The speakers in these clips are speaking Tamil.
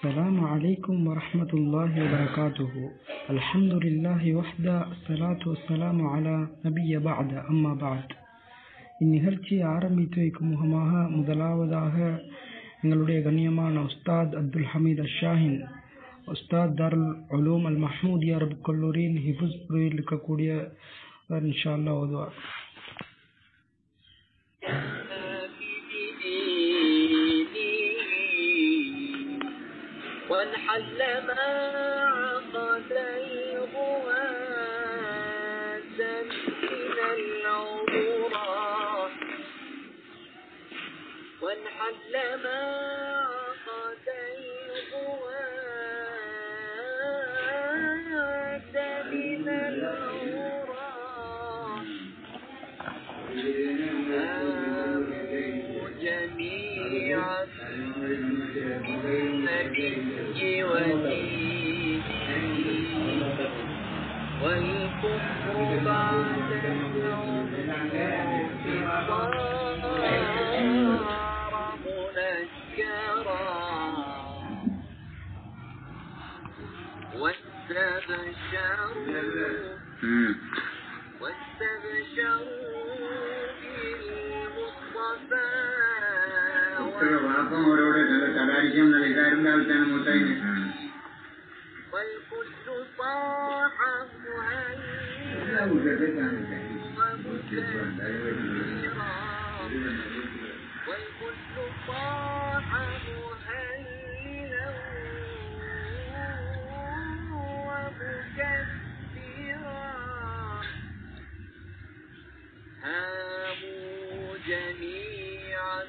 السلام عليكم ورحمة الله وبركاته الحمد لله وحده الصلاة والسلام على نبي بعد أما بعد இந்நிகழ்ச்சியை ஆரம்பித்து வைக்கும் முகமாக முதலாவதாக எங்களுடைய கண்ணியமான உஸ்தாத் அப்துல் ஹமீத் அஷாஹின் உஸ்தாத் தாருல் உலூம் அல் மஹமூதியா அரபு கல்லூரியின் ஹிபுஸ் பிரிவில் இருக்கக்கூடிய இன்ஷா அல்லாஹ் ஓதுவார் وانحل ما عقد الغواة من العبرات وانحل ما عقد الغواة من العبرات آمنوا جميعا بالنبي ودينه والكفر بعد اليوم صار منكرا واستبشروا واستبشروا بالمصطفى ഇത്ര വാപ്പം അവരോട് നല്ല കടാരിക്കും നല്ല ഇതായിരുന്നാൽത്താണ് മുത്തൈന് والكل صاح مهيئا والكل صاح مهللا ومكبرا هاموا جميعا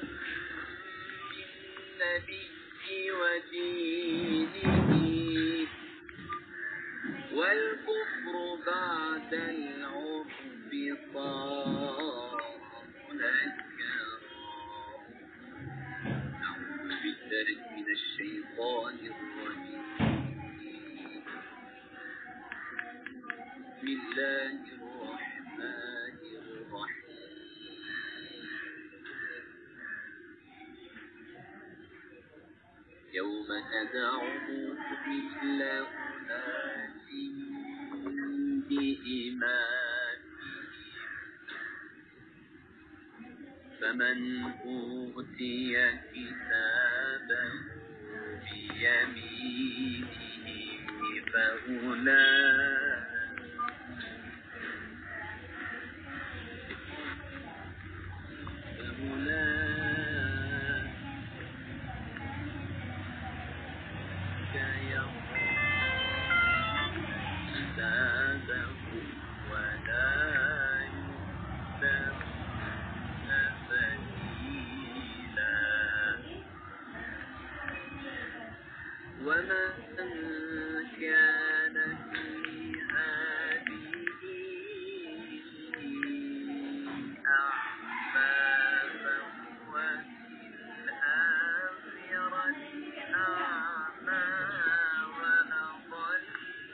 بالنبي ودينه والكفر بعد العرب صار منكرا أعوذ بالله من الشيطان الرجيم بسم الله الرحمن الرحيم يوم ندعو كل أناس بإمامهم فمن أوتي كتابه بيمينه فأولئك فأولئك كتابهم ولا يظلمون فتيلا ومن كان في هذه أعمى فهو في الآخرة أعمى وأضل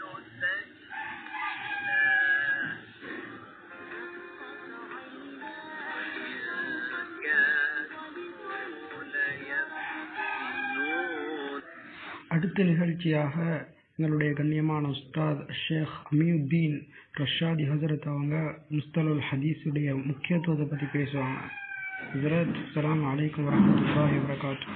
سبيلا والكافرون يفتنون அடுத்த நிகழ்ச்சியாக எங்களுடைய கண்ணியமான உஸ்தாத் ஷேக் அமியுத்தீன் ரஷாதி ஹசரத் அவங்க முஸ்தலுல் ஹதீஸுடைய முக்கியத்துவத்தை பற்றி பேசுவாங்க ஹசரத் அஸ்ஸலாமு அலைக்கும் வரமத்துல்லாஹி வபரகாத்து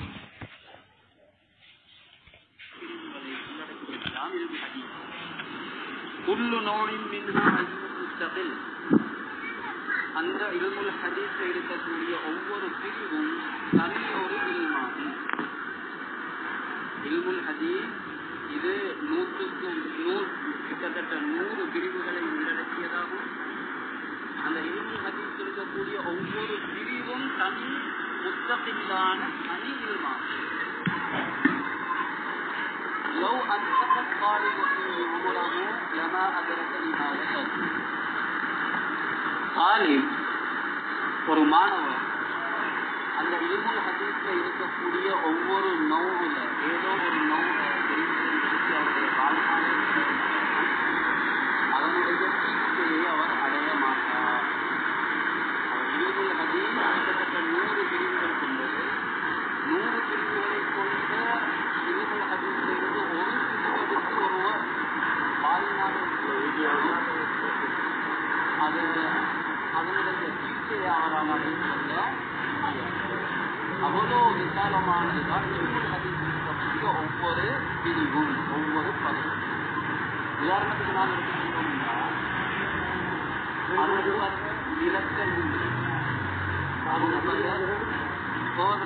குல்லு நோடின் மின்ஹா அல்முல் முஸ்தகில் அந்த இல்முல் ஹதீஸில் இருக்கக்கூடிய ஒவ்வொரு பிரிவும் தனி ஒரு இல்மாகும் இல்முல் ஹதீஸ் இது நூற்றுக்கு நூறு கிட்டத்தட்ட நூறு பிரிவுகளை உள்ளடக்கியதாகும் அந்த இல்முல் ஹதீஸ் இருக்கக்கூடிய ஒவ்வொரு பிரிவும் தனி முத்தகில்லான தனி இல்மாகும் لو أنفق الطالب فيه عمره لما أدرك نهايته طالب ஒரு மாணவர் அந்த இல்முல் ஹதீஸ்ல இருக்கக்கூடிய ஒவ்வொரு நோவுல ஏதோ ஒரு நோவை தெரிந்து அவருடைய வாழ்நாளில் அதனுடைய தீர்க்கையை அவர் அடைய மாட்டார் அவர் இல்முல் ஹதீஸ் கிட்டத்தட்ட நூறு பிரிவுகள் கொண்டது நூறு பிரிவுகளை கொண்ட இல்முல் ஹதீஸ் பிரிவும் ஒவ்வொரு பதம் உதாரணத்துக்கு நான் எடுத்துக்கிட்டோம்னா அறுபது விளக்கல் போகிற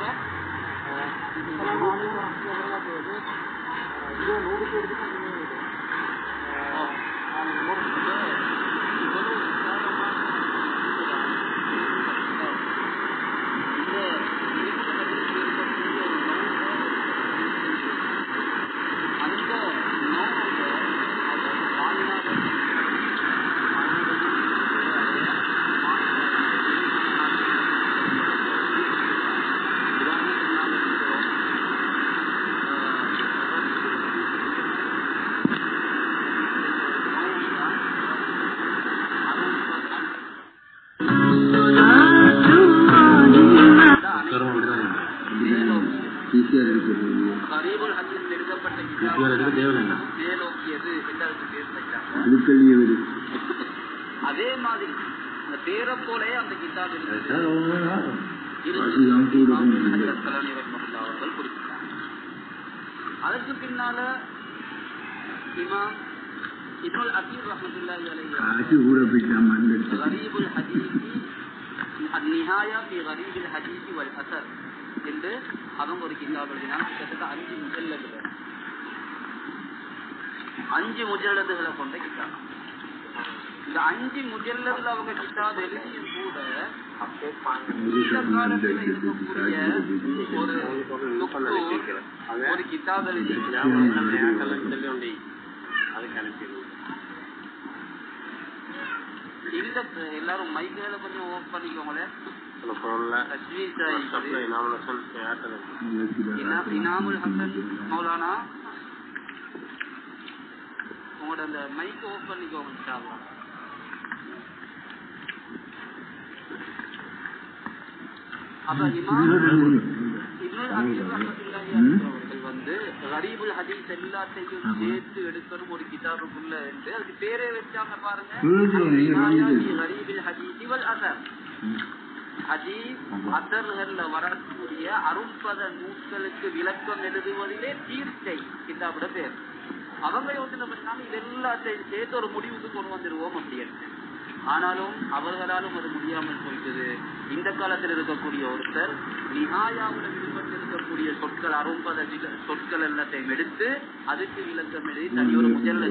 ஈஸியாக இருக்குது கரீபுல் ஹதீஸ் எழுதப்பட்ட ஈஸியாக எடுக்க தேவையில்லை மேலோக்கியது என்று அதுக்கு பேர் வச்சாங்க புதுக்கல்வி வருது அதே மாதிரி அந்த பேரை போலே அந்த கிதாப் எழுதி அதுதான் கூட அவர்கள் குறிப்பிட்டாங்க அதற்கு பின்னால இமாம் இப்னுல் அசீர் ரஹமத்துல்லாஹி அலைஹி காசு கூட போயிட்டான் மறந்துடுச்சு கரீபுல் ஹதீஸி அந்நிஹாயா ஃபி கரீபில் ஹதீஸி வல் அசர் என்று அவங்க ஒரு கிதாப் எழுதினாங்க கிட்டத்தட்ட அஞ்சு முஜல்லதுகள் அஞ்சு முஜல்லதுகளை கொண்ட கிதாப் இந்த அஞ்சு முஜல்லதுல அவங்க கிதாப் எழுதியும் கூட இந்த காலத்துல இருக்கக்கூடிய ஒரு doctor ஒரு கிதாப் எழுதி இந்த எல்லாரும் மைக்குகளை கொஞ்சம் ஓப் பண்ணிக்கோங்களேன் தஸ்வீர் சாஹிப் இனா- இனாமுல் ஹசன் மௌலானா உங்களோட அந்த மைக் ஓப் பண்ணிக்கோங்க இன்ஷா அல்லாஹ். அப்ப இமாம் இப்னுல் அசீர் ரஹ்மத்துல்லாஹி அலைஹி அவர்கள் வந்து கரீபுல் ஹதீஸ் எல்லாத்தையும் சேர்த்து எடுக்கணும் ஒரு கிதாபுக்குள்ள என்று அதுக்கு பேரே வச்சாங்க பாருங்க கரீபுல் ஹதீஸ் வல் அசர் ஹதீஸ் அசர்கள்ல வரக்கூடிய அரும்பத நூல்களுக்கு விளக்கம் எழுதுவதிலே தீர்ச்சை கிதாபோட பேர் அவங்க யோசனை பண்ணாலும் இது எல்லாத்தையும் சேர்த்து ஒரு முடிவுக்கு கொண்டு வந்துருவோம் அப்படின்னு ஆனாலும் அவர்களாலும் அது முடியாமல் போயிட்டது இந்த காலத்தில் இருக்கக்கூடிய ஒருத்தர் நிகாயாவில் ஈடுபட்டிருக்கக்கூடிய சொற்கள் அரும்பத வில- சொற்கள் எல்லாத்தையும் எடுத்து அதுக்கு விளக்கம் எழுதி தனி ஒரு முதல்ல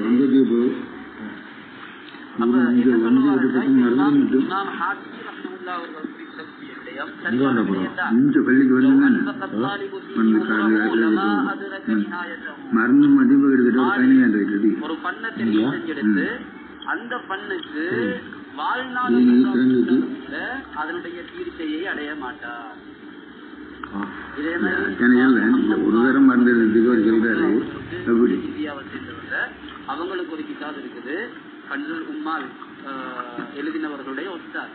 அப்ப என்ன சொல்லுவாருன்னா இமாம் இமாம் ஹாஜி ரஹ்மத்துல்லாஹி அவர்கள் குறிப்பிடக்கூடிய விடயம் சரியான விடயம்தான். இந்த பள்ளிக்கு لو வந்து أنفق الطالب فيه வந்து عمره لما காலையில் أدرك نهايته. மருந்து மதிப்பு எடுத்துட்டு ஒரு தனி அந்த இது ஒரு பண்ணை தெரிவு செஞ்செடுத்து அந்த பண்ணுக்கு வாழ்நாள் நீ திறந்துட்டு. அதனுடைய தீர்ச்சையை அடைய மாட்டார் இதே மாதிரி அத்தனையும் இந்த ஒரு தரம் மருந்து எடுத்துக்கு ஒரு சொல்றாரு எப்படி இந்தியாவை சேர்ந்தவங்க அவங்களுக்கு ஒரு கிதாப் இருக்குது கண்ணுல் உம்மால் ஆஹ், எழுதினவர்களுடைய ஒத்தார்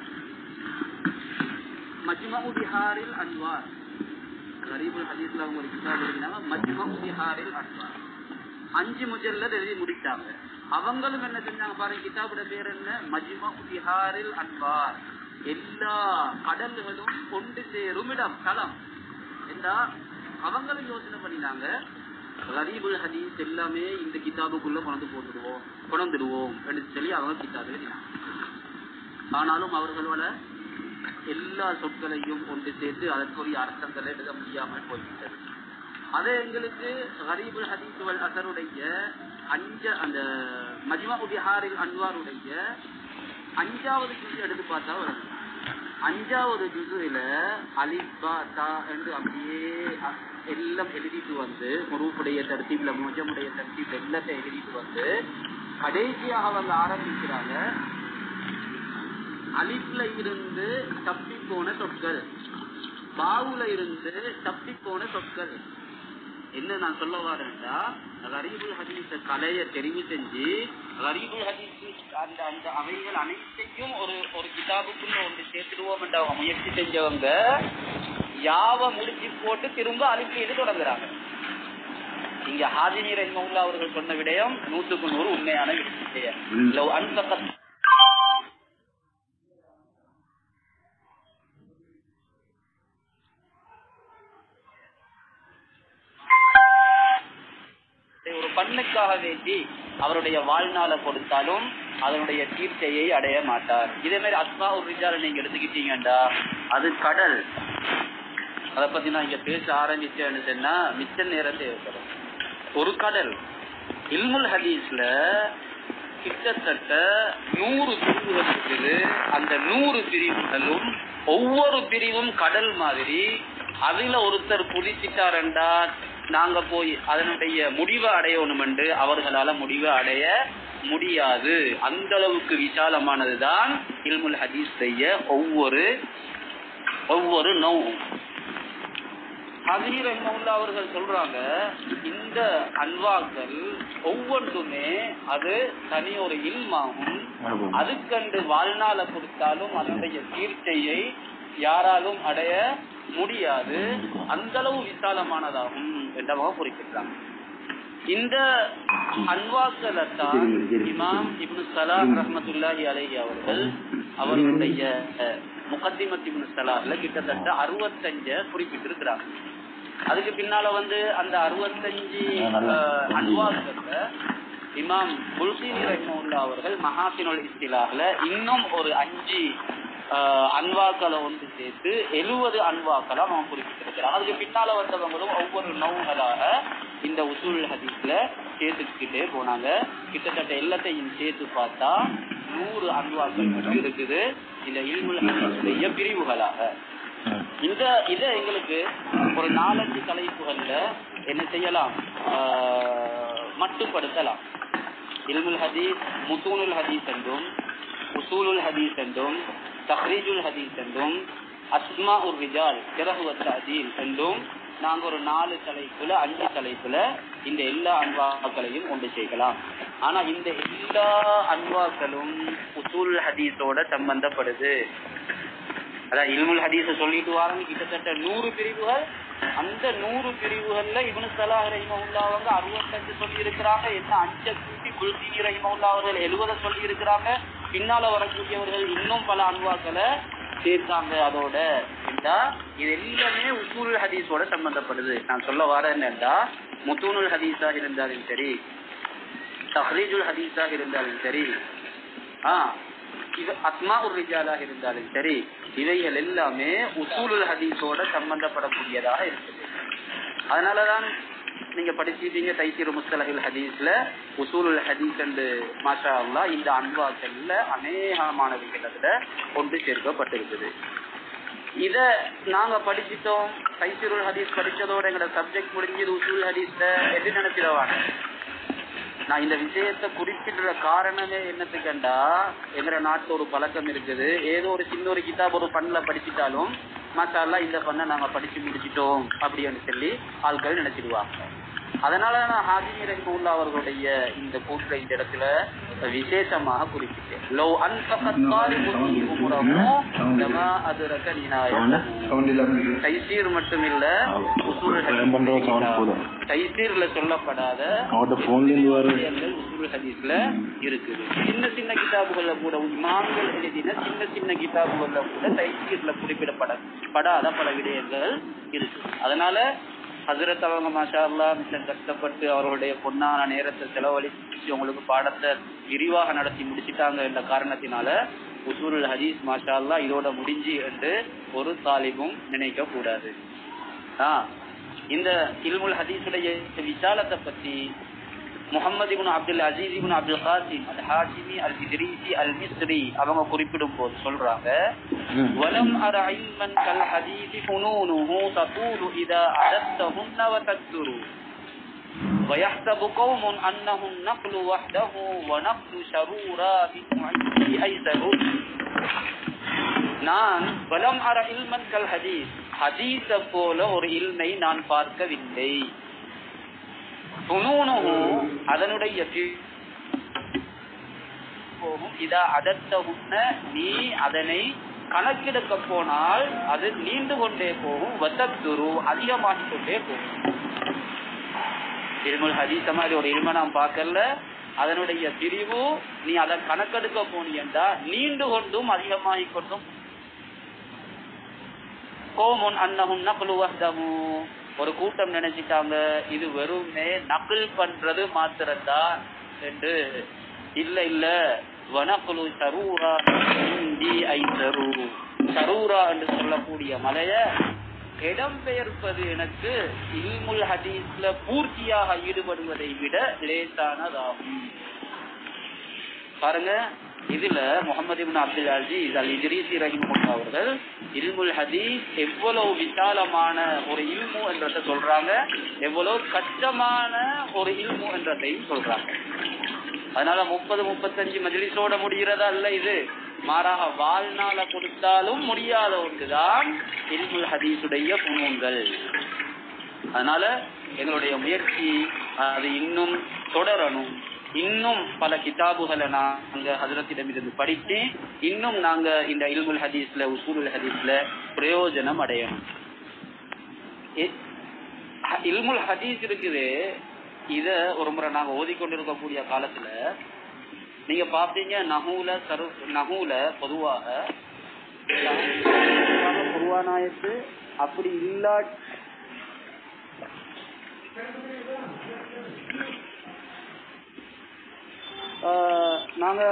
மஜ்மஉ பிஹாரில் அன்வார் கரீபுல் ஹதீஸ்ல அவங்க ஒரு கிதாப் எழுதினாங்க மஜ்மஉ பிஹாரில் அன்வார் அஞ்சு முஜல்லத் எழுதி முடிச்சாங்க அவங்களும் என்ன செஞ்சாங்க பாருங்க கிதாபோட பேர் என்ன மஜ்மஉ பிஹாரில் அன்வார் எல்லா கடல்களும் கொண்டு சேரும் இடம் களம் என்றா அவங்களும் யோசனை பண்ணினாங்க கரீபுல் ஹதீஸ் எல்லாமே இந்த கிதாபுக்குள்ள கொண்டு போட்டுடுவோம் கொண்டுடுவோம் அப்படின்னு சொல்லி அவங்க கிதாப் எழுதினாங்க ஆனாலும் அவர்களோட எல்லா சொற்களையும் கொண்டு சேர்த்து அதற்குரிய அர்த்தங்களை எழுத முடியாமல் போய்விட்டது அதே எங்களுக்கு கரீபுல் ஹதீஸ் வல் அசருடைய அஞ்ச அந்த மஜ்மா உபிஹாரில் அன்வாருடைய அஞ்சாவது ஜுஸ் எடுத்து பார்த்தா வரும் அஞ்சாவது ஜுசுல அலிபா தா என்று அப்படியே அ- எல்லாம் எழுதிட்டு வந்து முருப்புடைய தர்த்தீப்ல முஜமுடைய தர்த்தீப்ல எல்லாத்தையும் எழுதிட்டு வந்து கடைசியாக வந்து ஆரம்பிக்கிறாங்க அலிப்ல இருந்து தப்பி போன சொற்கள் பாவுல இருந்து தப்பி போன சொற்கள் என்ன நான் சொல்ல வரேன்டா கரீபுல் ஹதீஸ கலைய தெரிவு செஞ்சு கரீபுல் ஹதீஸ் அந்த அந்த அவைகள் அனைத்தையும் ஒரு ஒரு கிதாபுக்குள்ள ஒன்று சேர்த்துடுவோம் என்ற அவங்க முயற்சி செஞ்சவங்க யாவ முடிச்சு போட்டு திரும்ப அலிப்ல தொடங்குறாங்க இங்க ஹாஜினி ரஹ்மவுல்லா அவர்கள் சொன்ன விடயம் நூற்றுக்கு நூறு உண்மையான விஷயம் லவ் அன்ஃபகத் ஒரு பண்ணுக்காக வேண்டி அவருடைய வாழ்நாளை கொடுத்தாலும் அதனுடைய தீர்ச்சையை அடைய மாட்டார் இதே மாதிரி அஸ்மா ஒரு ரிஜால நீங்க எடுத்துக்கிட்டீங்கடா அது கடல் அதை பத்தி நான் இங்க பேச ஆரம்பிச்சேன்னு சொன்னா மிச்ச நேரம் தேவைப்படும் ஒரு கடல் இல்முல் ஹதீஸ்ல கிட்டத்தட்ட நூறு பிரிவுகள் இருக்குது அந்த நூறு பிரிவுகளும் ஒவ்வொரு பிரிவும் கடல் மாதிரி அதுல ஒருத்தர் குதிச்சிட்டாரண்டா நாங்க போய் அதனுடைய முடிவை அடையணும் என்று அவர்களால முடிவை அடைய முடியாது அந்த அளவுக்கு விசாலமானதுதான் இல்முல் ஹதீஸ் செய்ய ஒவ்வொரு ஒவ்வொரு நோவும் ஹசீர் ரஹ்மவுல்லா அவர்கள் சொல்றாங்க இந்த அன்வாக்கள் ஒவ்வொன்றுமே அது தனி ஒரு இல்மாகும் அதுக்கண்டு வாழ்நாளை கொடுத்தாலும் அதனுடைய தீர்ச்சையை யாராலும் அடைய முடியாது அந்த அளவு விசாலமானதாகும் என்றவங்க குறிப்பிட்டாங்க இந்த அன்வாக்களை தான் இமாம் இப்னு சலாம் ரஹ்மத்துல்லாஹி அலைஹி அவர்கள் அவர்களுடைய அஹ், முகத்திமத் இப்னு சலாஹ்ல கிட்டத்தட்ட அறுபத்தஞ்ச குறிப்பிட்டிருக்கிறாங்க அதுக்கு பின்னால வந்து அந்த அறுபத்தஞ்சு அன்வாக்கள்ல இமாம் புல்கீனி ரஹ்மவுல்லா அவர்கள் மஹாசினுல் இஸ்திலாஹ்ல இன்னும் ஒரு அஞ்சு ஆஹ், அன்வாக்களை ஒன்று சேர்த்து எழுவது அன்வாக்களை அவன் குறிப்பிட்டிருக்கிறான் அதுக்கு பின்னால வந்தவங்களும் ஒவ்வொரு நவுகளாக இந்த உசூல் ஹதீஸ்ல சேர்த்துக்கிட்டே போனாங்க கிட்டத்தட்ட எல்லாத்தையும் சேர்த்து பார்த்தா நூறு அன்வாக்கள் மட்டும் இருக்குது இந்த இல்முல் ஹதீஸுடைய பிரிவுகளாக இந்த இதை எங்களுக்கு ஒரு நாலஞ்சு தலைப்புகள்ல என்ன செய்யலாம் ஆஹ், மட்டுப்படுத்தலாம் இல்முல் ஹதீஸ் முத்தூனுல் ஹதீஸ் என்றும் உசூலுல் ஹதீஸ் என்றும் தஹ்ரீஜுல் ஹதீஸ் என்றும் அஸ்மா உர் ரிஜால் கிரகுவத் அதீல் என்றும் நாங்க ஒரு நாலு தலைப்புல அஞ்சு தலைப்புல இந்த எல்லா அன்வாக்களையும் கொண்டு சேர்க்கலாம் ஆனா இந்த எல்லா அன்வாக்களும் உசூல் ஹதீஸோட சம்பந்தப்படுது அதான் இல்முல் ஹதீஸ சொல்லிட்டு வாரங்க கிட்டத்தட்ட நூறு பிரிவுகள் அந்த நூறு பிரிவுகள்ல இவனு சலாஹ் ரஹிமவுல்லா அவங்க அறுபத்தஞ்சு சொல்லி இருக்கிறாங்க என்ன அஞ்ச கூட்டி குல்சி ரஹிமவுல்லா அவர்கள் எழுபத சொல்லி இருக்கிறாங்க பின்னால வரக்கூடியவர்கள் இன்னும் பல அன்வாக்களை சேர்த்தாங்க அதோட என்றா இது எல்லாமே உசூல் ஹதீஸோட சம்பந்தப்படுது நான் சொல்ல வர என்னன்னா முத்தூனுல் ஹதீஸாக இருந்தாலும் சரி தஹ்ரீஜுல் ஹதீஸாக இருந்தாலும் சரி ஆ இது அஸ்மா உர் ரிஜாலாக இருந்தாலும் சரி இவைகள் எல்லாமே உசூலுல் ஹதீஸோட சம்பந்தப்படக்கூடியதாக இருக்குது அதனாலதான் நீங்க படிச்சிட்டீங்க தைசீர் முஸ்தலஹில் ஹதீஸ்ல உசூலுல் ஹதீஸ் என்று மாஷா அல்லாஹ் இந்த அன்வாக்கள்ல அநேகமானவைகள் அதுல கொண்டு சேர்க்கப்பட்டிருக்குது இத நாங்க படிச்சிட்டோம் தைசீருல் ஹதீஸ் படிச்சதோட எங்களோட சப்ஜெக்ட் முடிஞ்சது உசூல் ஹதீஸ்ல எப்படி நினைச்சிடவாங்க நான் இந்த விஷயத்தை குறிப்பிடுற காரணமே என்னத்துக்கண்டா எங்கிற நாட்டுல ஒரு பழக்கம் இருக்குது ஏதோ ஒரு சின்ன ஒரு கிதாப் ஒரு பண்ணல படிச்சிட்டாலும் மாஷால்லா இந்த பண்ண நாங்க படிச்சு முடிச்சிட்டோம் அப்படின்னு சொல்லி ஆட்கள் நினைச்சிடுவாங்க அதனால நான் ஹாஜினி ரஹிமுல்லா அவர்களுடைய இந்த கூற்றை இந்த இடத்துல விசேஷமாக குறிப்பிட்டேன் லோ தைசீர் மட்டும் இல்ல உசூல் ஹதீஸ் தைசீர்ல சொல்லப்படாத அவட்ட போன்ல இருந்து வர விஷயங்கள் உசூல் ஹதீஸ்ல இருக்குது சின்ன சின்ன கிதாபுகள்ல கூட இமாம்கள் எழுதின சின்ன சின்ன கிதாபுகள்ல கூட தைசீர்ல குறிப்பிடப்பட படாத பல விடயங்கள் இருக்கு அதனால ஹசரத் அவங்க மாஷா அல்லா மிச்சம் கஷ்டப்பட்டு அவர்களுடைய பொன்னான நேரத்தை செலவழிச்சு உங்களுக்கு பாடத்தை விரிவாக நடத்தி முடிச்சிட்டாங்க என்ற காரணத்தினால உசூருல் ஹதீஸ் மாஷா அல்லா இதோட முடிஞ்சு என்று ஒரு தாலிபும் நினைக்க கூடாது ஆ இந்த இல்முல் ஹதீஸுடைய விசாலத்தை பத்தி முகமது இப்னு அப்துல் அசீஸ் இப்னு அப்துல் காசிம் அல் ஹாஷிமி அல் இத்ரீசி அல் மிஸ்ரி அவங்க குறிப்பிடும் போது சொல்றாங்க வலம் அர இல்மன் கல் ஹதீஸி ஃபுனூனுஹு ததூலு இதா அடத்தஹுன்ன வதக்துரு ويحسب قوم أنه النقل وحده ونقل شرورا من أيسر நான் வலம் அர இல்மன் கல் ஹதீஸ் ஹதீஸ போல ஒரு இல்மை நான் பார்க்கவில்லை சுனூனுஹு அதனுடைய பி- போகும் இதா அதத்தகுன்ன நீ அதனை கணக்கெடுக்க போனால் அது நீண்டு கொண்டே போகும் வசத்துரு அதிகமாகிக் கொண்டே போகும் இருமல் ஹதீஸ மாதிரி ஒரு இருமை நாம் பார்க்கல அதனுடைய பிரிவு நீ அதை கணக்கெடுக்க போனீண்டா நீண்டு கொண்டும் அதிகமாகிக் கொண்டும் கோமுன் அன்னஹும் நக்லு வஹ்தஹு ஒரு கூட்டம் நினைச்சிட்டாங்க இது வெறுமே நகல் பண்றது மாத்திரம்தான் என்று இல்ல இல்ல வனக்குழு சரூரா இந்தி ஐசரு சரூரா என்று சொல்லக்கூடிய மலைய இடம்பெயர்ப்பது எனக்கு இல்முல் ஹதீஸ்ல பூர்த்தியாக ஈடுபடுவதை விட லேசானதாகும் பாருங்க இதுல முகமது இப்னு அப்துல் அஜீஸ் அல் இத்ரீசி ரஹிமுல்லா அவர்கள் இல்முல் ஹதீஸ் எவ்வளவு விசாலமான ஒரு இல்மு என்றதை சொல்றாங்க எவ்வளவு கஷ்டமான ஒரு இல்மு என்றதையும் சொல்றாங்க அதனால முப்பது முப்பத்தஞ்சு மஜ்லிஸோட முடிகிறதா இல்ல இது மாறாக வாழ்நாள கொடுத்தாலும் முடியாத ஒன்றுதான் இல்முல் ஹதீஸுடைய புனூன்கள் அதனால எங்களுடைய முயற்சி அது இன்னும் தொடரணும் இன்னும் பல கிதாபுகளை நாங்க ஹசரத்திடம் இருந்து படிச்சு இன்னும் நாங்க இந்த இல்முல் ஹதீஸ்ல உசூலுல் ஹதீஸ்ல பிரயோஜனம் அடையணும் இ- ஹ- இல்முல் ஹதீஸ் இருக்குது இத ஒரு முறை நாங்க ஓதிக்கொண்டிருக்கக்கூடிய காலத்துல நீங்க பாப்பீங்க நஹூல சரு நஹூல பொதுவாக பொதுவாக குருவானாயத்து அப்படி இல்லா ஆஹ் நாங்க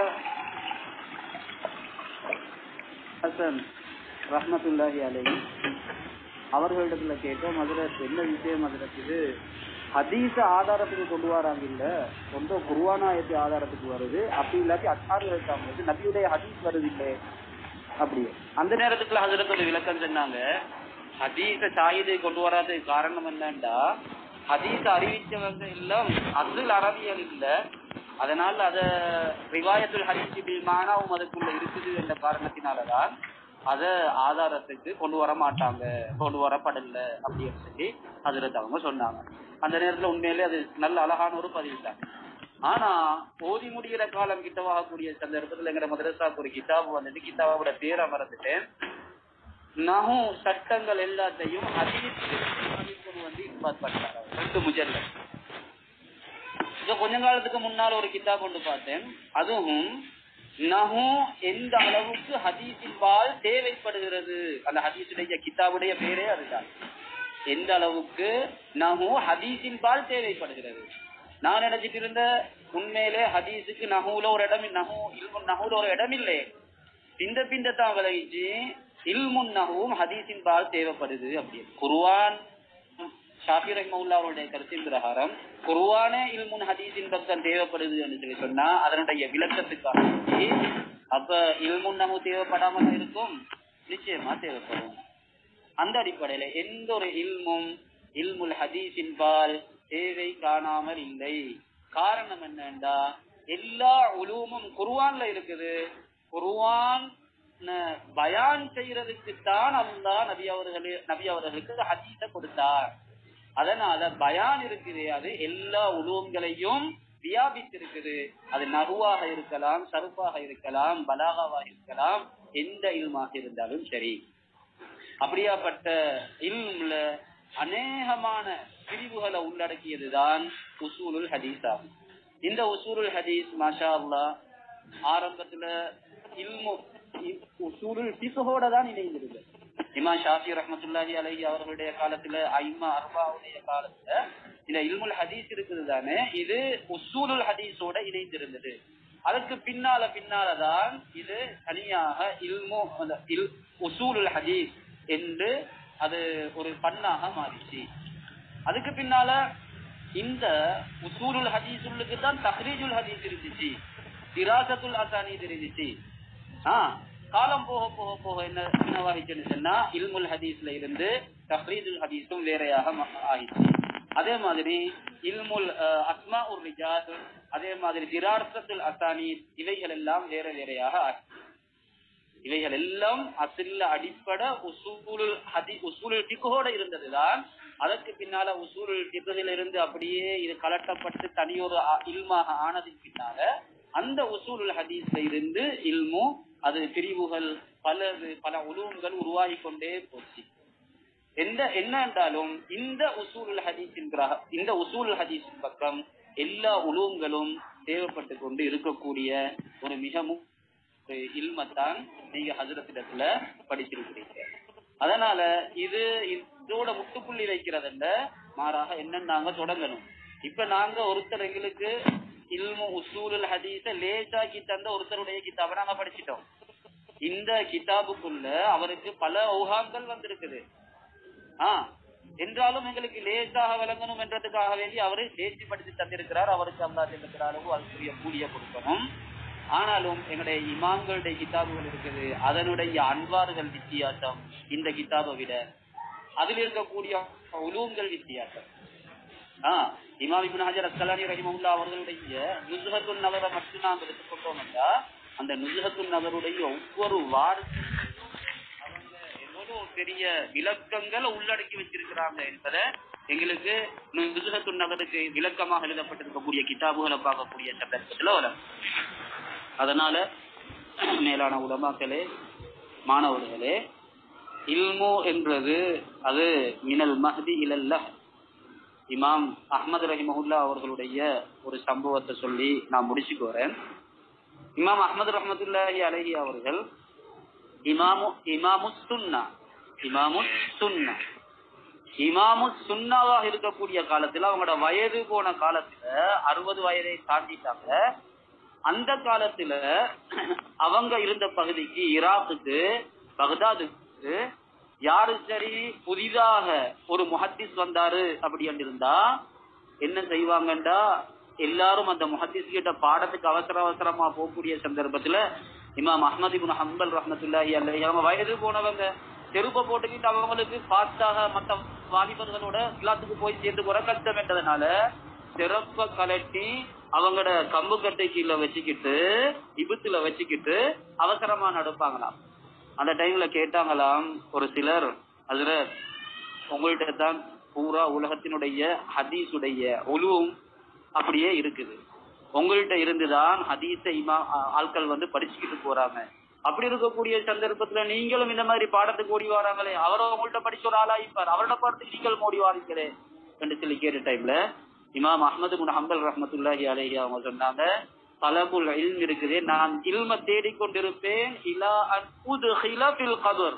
ஹசன் ரஹ்மத்துல்லாஹி அலைஹி அவர்களிடத்துல கேட்டோம் ஹஜரத் என்ன விஷயம் ஹஜரத் இது ஹதீஸ ஆதாரத்துக்கு கொண்டு வராங்க இல்ல சொந்த குருவானாயத்தை ஆதாரத்துக்கு வருது அப்படி இல்லாட்டி அச்சாறு வருது நபியுடைய ஹதீஸ் வருது இல்லை அப்படி அந்த நேரத்துக்குள்ள ஹஜரத் ஒரு விளக்கம் சொன்னாங்க ஹதீஸ சாயிதை கொண்டு வராததுக்கு காரணம் என்னன்னா ஹதீஸ அறிவிச்சவங்க எல்லாம் அசுல் அரபியல் இல்ல அதனால அத ரிவாயத்துல் ஹதீஸ் பில் மானாவும் அதுக்குள்ள இருக்குது என்ற காரணத்தினாலதான் அத ஆதாரத்துக்கு கொண்டு வர மாட்டாங்க கொண்டு வரப்படல அப்படின்னு சொல்லி ஹஜரத் அவங்க சொன்னாங்க அந்த நேரத்துல உண்மையிலே அது நல்ல அழகான ஒரு பதிவு தான் ஆனா ஓதி முடிகிற காலம் கிட்டவாகக்கூடிய சந்தர்ப்பத்துல எங்கிற மதரசாக்கு ஒரு கிதாபு வந்துட்டு கிதாபோட பேரை மறந்துட்டேன் நகும் சட்டங்கள் எல்லாத்தையும் ஹதீஸ்க்கு வந்து இன்பாத் பண்றாங்க அவர். ரெண்டு முஜல்ல இதோ கொஞ்ச காலத்துக்கு முன்னால் ஒரு கிதாப் ஒன்று பார்த்தேன் அதுவும் நஹு எந்த அளவுக்கு ஹதீஸின் பால் தேவைப்படுகிறது அந்த ஹதீஸுடைய கிதாபுடைய பேரே அதுதான் எந்த அளவுக்கு நஹு ஹதீஸின் பால் தேவைப்படுகிறது நான் நினைச்சிட்டு இருந்த உண்மையிலே ஹதீஸுக்கு நஹூல ஒரு இடம் நஹூ இல்முன் நஹூல ஒரு இடம் இல்லை பிந்த பிந்த தான் விளைவிச்சு இல்முன் நஹுவும் ஹதீஸின் பால் தேவைப்படுது அப்படின்னு குர்ஆன் ஷாஃபி ரஹ்மவுல்லா அவருடைய கருத்தின் பிரகாரம் குர்ஆனே இல்முன் ஹதீஸின் பக்கம் தேவைப்படுது என்று சொல்லி சொன்னா அதனுடைய விளக்கத்துக்காக வேண்டி, அப்ப இல்முன் நஹு தேவைப்படாமல் இருக்கும் நிச்சயமா தேவைப்படும் அந்த அடிப்படையில எந்த ஒரு இல்மும் இல்முல் ஹதீஸின் பால் தேவை காணாமல் இல்லை காரணம் என்னண்டா எல்லா உலூமும் குர்ஆன்ல இருக்குது குர்ஆன் ந- பயான் செய்யறதுக்கு தான் அல்லாஹ் நபி அவர்களே நபி அவர்களுக்கு ஹதீஸ கொடுத்தார் அதனால பயான் இருக்குது அது எல்லா உலூம்களையும் வியாபித்திருக்குது அது நகுவாக இருக்கலாம் சருப்பாக இருக்கலாம் பலாகாவாக இருக்கலாம் எந்த இல்மாக இருந்தாலும் சரி அப்படியாப்பட்ட இல்ம்ல அநேகமான பிரிவுகளை உள்ளடக்கியதுதான் உசூலுல் ஹதீஸ் ஆகும் இந்த உசூலுல் ஹதீஸ் மாஷா அல்லாஹ் ஆரம்பத்துல இல்மு இ- உசூலுல் ஃபிக்ஹோட தான் இணைந்திருக்கு இமாம் ஷாஃபி ரஹ்மத்துல்லாஹி அலைஹி அவர்களுடைய காலத்துல ஐமா அர்பாவுடைய காலத்துல இந்த இல்முல் ஹதீஸ் இருக்குது தானே இது உசூலுல் ஹதீஸோட இணைந்திருந்தது அதற்கு பின்னால பின்னாலதான் இது தனியாக இல்மு அந்த இல் உசூலுல் ஹதீஸ் என்று அது ஒரு பண்ணாக மாறிச்சு அதுக்கு பின்னால இந்த உசூலுல் ஹதீஸுல்லுக்கு தான் தஹ்ரீஜுல் ஹதீஸ் இருந்துச்சு திராசத்துல் அசானீத் இருந்துச்சு ஆ காலம் போக போக போக என்ன என்னவாகிச்சுன்னு சொன்னா இல்முல் ஹதீஸ்ல இருந்து தஹ்ரீஜுல் ஹதீஸும் வேறையாக மா- ஆயிடுச்சு அதே மாதிரி இல்முல் அஹ், அஸ்மா உர் ரிஜாத் அதே மாதிரி திராசத்துல் அசானீத் இவைகள் எல்லாம் வேற வேறையாக ஆயிடுச்சு இவைகள் எல்லாம் அசில்ல அடிப்படை உசூலுல் ஹதி உசூலுல் ஃபிக்ஹோட இருந்ததுதான் அதற்கு பின்னால உசூலுல் ஃபிக்ஹில் இருந்து அப்படியே இது கலட்டப்பட்டு தனியொரு ஆ- இல்மாக ஆனதுக்கு பின்னால அந்த உசூலுல் ஹதீஸ்ல இருந்து இல்மு அது பிரிவுகள் பல பல உலூம்கள் உருவாகி கொண்டே போச்சு எந்த என்ன என்றாலும் இந்த உசூலுல் ஹதீஸின் கிரக- இந்த உசூலுல் ஹதீஸின் பக்கம் எல்லா உலூம்களும் தேவைப்பட்டு கொண்டு இருக்கக்கூடிய ஒரு மிக மு- ஒரு இல்மத்தான் நீங்க ஹஜரத்திடத்துல படிச்சிருக்கிறீங்க அதனால இது இதோட முட்டுப்புள்ளி வைக்கிறதல்ல மாறாக என்னன்னு நாங்க தொடங்கணும் இப்ப நாங்க ஒருத்தர் எங்களுக்கு இல்மு உசூலுல் ஹதீஸ லேசாக்கி தந்த ஒருத்தருடைய கிதாபை நாங்க படிச்சிட்டோம் இந்த கிதாபுக்குள்ள அவருக்கு பல ஊகாங்கள் வந்திருக்குது ஆ என்றாலும் எங்களுக்கு லேசாக விளங்கணும் என்றதுக்காக வேண்டி அவரு லேசிப்படுத்தி தந்திருக்கிறார் அவருக்கு அல்லா செல்லுகிற அளவு அதுக்குரிய கூலிய கொடுக்கணும் ஆனாலும் எங்களுடைய இமாம்களுடைய கிதாபுகள் இருக்குது அதனுடைய அன்வார்கள் வித்தியாசம் இந்த கிதாபை விட அதில் இருக்கக்கூடிய உலூம்கள் வித்தியாசம் ஆஹ் இமாம் இப்னு ஹஜர் அஸ்கலானி ரஹிமவுல்லா அவர்களுடைய நுசுஹத்துன் நவரை மட்டும் நாம் எடுத்துக்கொண்டோம் என்றா அந்த நுசுஹத்துன் நவருடைய ஒவ்வொரு வார்த்தையும் அவங்க எவ்வளவு பெரிய விளக்கங்களை உள்ளடக்கி வச்சிருக்கிறாங்க என்பதை எங்களுக்கு நுசுஹத்துன் நவருக்கு விளக்கமாக எழுதப்பட்டிருக்கக்கூடிய கிதாபுகளை பார்க்கக்கூடிய சந்தர்ப்பத்துல வரும் அதனால மேலான உலமாக்களே மாணவர்களே இல்மு என்றது அது மினல் மஹதி இலல்ல இமாம் அஹ்மது ரஹிமஹுல்லா அவர்களுடைய ஒரு சம்பவத்தை சொல்லி நான் முடிச்சுக்கோறேன் இமாம் அஹ்மது ரஹமத்துல்லாஹி அலஹி அவர்கள் இமாமு இமாமு சுன்னா இமாமு சுன்னா இமாமு சுன்னாவாக இருக்கக்கூடிய காலத்துல அவங்களோட வயது போன காலத்துல அறுபது வயதை தாண்டிட்டாங்க அந்த காலத்துல அவங்க இருந்த பகுதிக்கு ஈராக்குக்கு பகதாதுக்கு யாரு சரி புதிதாக ஒரு முஹத்திஸ் வந்தாரு அப்படின்னு இருந்தா என்ன செய்வாங்கண்டா எல்லாரும் அந்த முஹத்திஸ் கிட்ட பாடத்துக்கு அவசர அவசரமா போகக்கூடிய சந்தர்ப்பத்துல இமாம் அஹ்மது இப்னு ஹம்பல் ரஹ்மத்துல்லாஹி அலைஹி அவங்க வயது போனவங்க செருப்பை போட்டுக்கிட்டு அவங்களுக்கு ஃபாஸ்டாக மத்த வாலிபர்களோட கிளாஸுக்கு போய் சேர்ந்து போற கஷ்டம் என்றதுனால சிறப்ப கலட்டி அவங்களோட கம்பு கட்டை கீழே வச்சுக்கிட்டு இபுத்துல வச்சுக்கிட்டு அவசரமா நடப்பாங்களாம் அந்த டைம்ல கேட்டாங்களாம் ஒரு சிலர் அதுல உங்கள்கிட்ட தான் பூரா உலகத்தினுடைய ஹதீஸுடைய ஒழுவும் அப்படியே இருக்குது உங்கள்கிட்ட இருந்துதான் ஹதீஸ இமா ஆ- ஆட்கள் வந்து படிச்சுக்கிட்டு போறாங்க அப்படி இருக்கக்கூடிய சந்தர்ப்பத்துல நீங்களும் இந்த மாதிரி பாடத்துக்கு ஓடி வராங்களே அவரும் உங்கள்கிட்ட படிச்ச ஒரு ஆளாயிப்பார் அவரோட பாடத்துக்கு நீங்கள் ஓடி வாரீங்களே என்று சொல்லி கேட்ட டைம்ல இமாம் அஹ்மது முன் ஹம்பல் ரஹமத்துல்லாஹி அலைஹி அவங்க சொன்னாங்க தலபுல் இல்ம் இருக்குது நான் இல்ம தேடிக்கொண்டிருப்பேன் இலா அன் உத்ஹில ஃபில் கபர்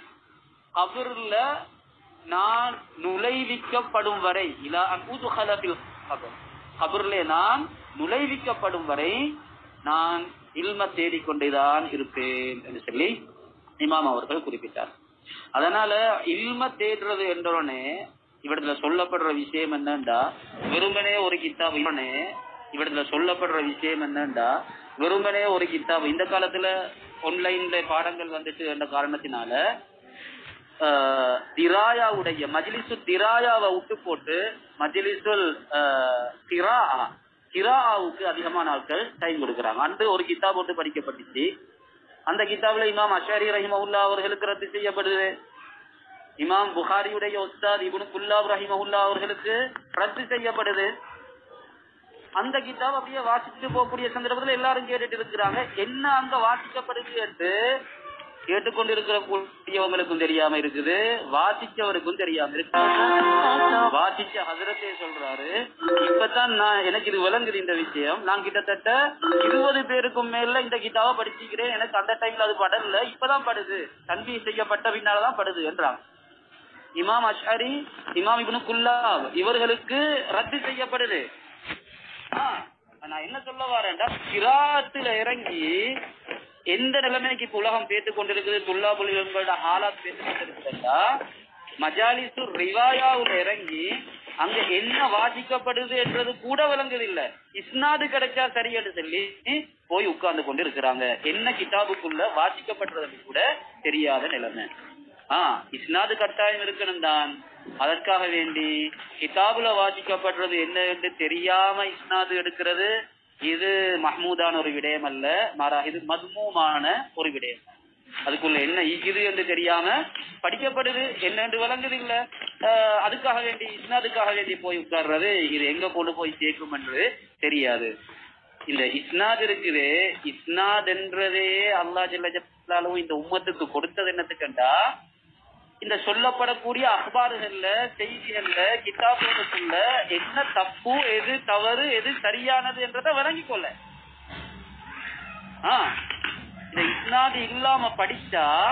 கபர்ல நான் நுழைவிக்கப்படும் வரை இலா அன் உத்ஹல ஃபில் கபர் கபர்ல நான் நுழைவிக்கப்படும் வரை நான் இல்ம தேடிக்கொண்டேதான் இருப்பேன் என்று சொல்லி இமாம் அவர்கள் குறிப்பிட்டார் அதனால இல்ம தேடுறது என்றோடனே இவடத்துல சொல்லப்படுற விஷயம் என்னண்டா வெறுமனே ஒரு கித்தாப் இவனே இவடத்துல சொல்லப்படுற விஷயம் என்னண்டா வெறுமனே ஒரு கித்தாப் இந்த காலத்துல ஆன்லைன்ல பாடங்கள் வந்துட்டு என்ற காரணத்தினால ஆஹ், திராயாவுடைய மஜ்லிசு திராயாவை விட்டு போட்டு மஜ்லிசுல் ஆஹ், திரா திராவுக்கு அதிகமான ஆட்கள் டைம் கொடுக்குறாங்க அன்று ஒரு கித்தாப் போட்டு படிக்கப்பட்டுச்சு அந்த கிதாப்ல இமாம் அஷாரி ரஹிமவுல்லா அவர்களுக்கு ரத்து செய்யப்படுது இமாம் புகாரியுடைய உஸ்தாத் இப்னு குல்லாப் ரஹிமவுல்லா அவர்களுக்கு ரத்து செய்யப்படுது அந்த கிதாப் அப்படியே வாசிச்சுட்டு போகக்கூடிய சந்தர்ப்பத்துல எல்லாரும் கேட்டுட்டு இருக்கிறாங்க என்ன அங்க வாசிக்கப்படுது என்று கேட்டுக்கொண்டிருக்கிற கூடியவங்களுக்கும் தெரியாம இருக்குது வாசிச்சவருக்கும் தெரியாம இருக்கு வாசிச்ச ஹசரத்தே சொல்றாரு இப்பதான் நான் எனக்கு இது விளங்குது இந்த விஷயம் நான் கிட்டத்தட்ட இருபது பேருக்கும் மேல இந்த கிதாவை படிச்சுக்கிறேன் எனக்கு அந்த டைம்ல அது படல இப்பதான் படுது தன்பி செய்யப்பட்ட பின்னாலதான் படுது என்றாங்க இமாம் அஷ்அரி இமாம் இப்னு குல்லாப் இவர்களுக்கு ரத்து செய்யப்படுது ஆ, நான் என்ன சொல்ல வரேன்டா கிராத்துல இறங்கி எந்த நிலைமைக்கு இப்ப உலகம் பேத்துக் கொண்டிருக்குது துல்லாபுல் இவங்களோட ஹாலாத் பேத்துக் கொண்டிருக்குதுண்டா மஜாலிசு ரிவாயாவுல இறங்கி அங்க என்ன வாசிக்கப்படுது என்றது கூட விளங்குதில்ல இஸ்னாது கிடைச்சா சரியன்னு சொல்லி போய் உட்கார்ந்து கொண்டு இருக்கிறாங்க என்ன கிதாபுக்குள்ள வாசிக்கப்படுறது கூட தெரியாத நிலைமை ஆஹ் இஸ்னாது கட்டாயம் இருக்கணும் தான் அதற்காக வேண்டி கிதாபுல வாசிக்கப்படுறது என்ன என்று தெரியாம இஸ்னாது எடுக்கிறது இது மஹ்மூதான ஒரு விடயம் அல்ல மாறாக இது மதுமூமான ஒரு விடயம் அதுக்குள்ள என்ன இது என்று தெரியாம படிக்கப்படுது என்ன என்று விளங்குது இல்ல ஆஹ் அதுக்காக வேண்டி இஸ்னாதுக்காக வேண்டி போய் உட்கார்றது இது எங்க கொண்டு போய் சேர்க்கும் என்று தெரியாது இந்த இஸ்னாத் இருக்குது இஸ்னாத் என்றதே அல்லாஹ் ஜல்ல ஜலாலுஹு இந்த உம்மத்துக்கு கொடுத்தது என்னத்துக்குண்டா இந்த சொல்லப்படக்கூடிய அக்பாறுகள்ல செய்திகள்ல கிதாபுகளுக்குள்ள என்ன தப்பு எது தவறு எது சரியானது என்றதை விளங்கிக் கொள்ள ஆ, இந்த இஸ்னாது இல்லாம படிச்சா